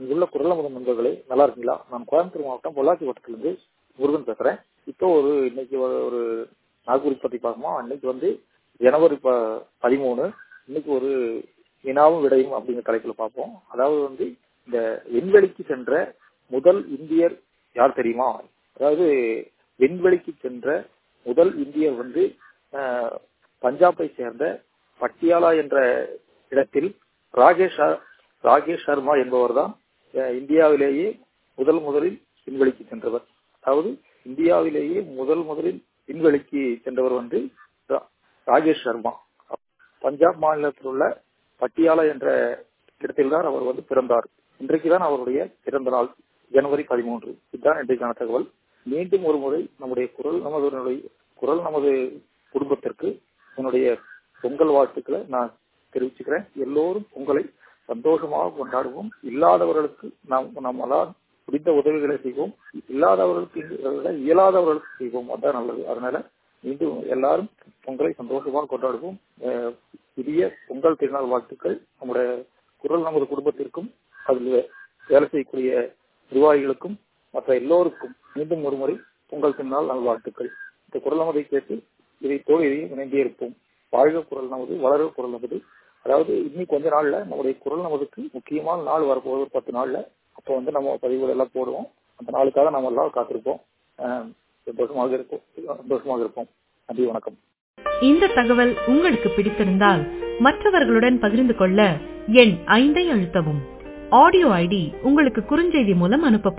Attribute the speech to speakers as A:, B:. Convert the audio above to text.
A: இங்குள்ள குரல் அமுதம் நண்பர்களே நல்லா இருக்கீங்களா நான் கோயம்புத்தூர் மாவட்டம் பொள்ளாச்சி வட்டத்திலிருந்து முருகன் பேசுறேன் இப்போ ஒரு இன்னைக்கு ஒரு ஒரு நாகூரி பத்தி பார்க்கணும் இன்னைக்கு வந்து ஜனவரி ப பதிமூணு இன்னைக்கு ஒரு வினாவும் விடையும் அப்படிங்கிற தலைப்புல பார்ப்போம் அதாவது வந்து இந்த விண்வெளிக்கு சென்ற முதல் இந்தியர் யார் தெரியுமா அதாவது விண்வெளிக்கு சென்ற முதல் இந்தியர் வந்து அஹ், பஞ்சாபை சேர்ந்த பட்டியாலா என்ற இடத்தில் ராகேஷ் ச- ராகேஷ் சர்மா என்பவர் தான் இந்தியாவிலேயே முதல் முதலில் விண்வெளிக்கு சென்றவர் அதாவது இந்தியாவிலேயே முதல் முதலில் விண்வெளிக்கு சென்றவர் வந்து ரா- ராகேஷ் சர்மா பஞ்சாப் மாநிலத்தில் உள்ள பட்டியாலா என்ற இடத்தில் தான் அவர் வந்து பிறந்தார் இன்றைக்கு தான் அவருடைய பிறந்த நாள் ஜனவரி பதிமூன்று இதுதான் இன்றைக்கான தகவல் மீண்டும் ஒரு முறை நம்முடைய குரல் நமது குரல் நமது குடும்பத்திற்கு என்னுடைய பொங்கல் வாழ்த்துக்களை நான் தெரிவிச்சுக்கிறேன் எல்லோரும் பொங்கலை சந்தோஷமாக கொண்டாடுவோம் இல்லாதவர்களுக்கு நாம் நம்மளால் முடிந்த உதவிகளை செய்வோம் இல்லாதவர்களுக்கு விட இயலாதவர்களுக்கு செய்வோம் அதான் நல்லது அதனால மீண்டும் எல்லாரும் பொங்கலை சந்தோஷமாக கொண்டாடுவோம் அஹ் புதிய பொங்கல் திருநாள் வாழ்த்துக்கள் நம்முடைய குரல் நமது குடும்பத்திற்கும் அதில் வேலை செய்யக்கூடிய நிர்வாகிகளுக்கும் மற்ற எல்லோருக்கும் மீண்டும் ஒரு முறை பொங்கல் திருநாள் நல் வாழ்த்துக்கள் இந்த குரல் நமதை கேட்டு இதை தோல் இதையும் இணைந்தே இருப்போம் வாழ்க குரல் நமது வளர குரல் நமது அதாவது இன்னும் கொஞ்ச நாள்ல நம்முடைய குரல் நமதுக்கு முக்கியமான நாள் வரப்போகுது ஒரு பத்து நாள்ல அப்போ வந்து நம்ம பதிவுகள் எல்லாம் போடுவோம் அந்த நாளுக்காக நம்ம எல்லாம் காத்திருப்போம் அஹ் சந்தோஷமாக இருப்போம் சந்தோஷமாக இருப்போம் நன்றி வணக்கம்
B: இந்த தகவல் உங்களுக்கு பிடித்திருந்தால் மற்றவர்களுடன் பகிர்ந்து கொள்ள எண் ஐந்தை அழுத்தவும் ஆடியோ ஐடி உங்களுக்கு குறுஞ்செய்தி மூலம் அனுப்பப்படும்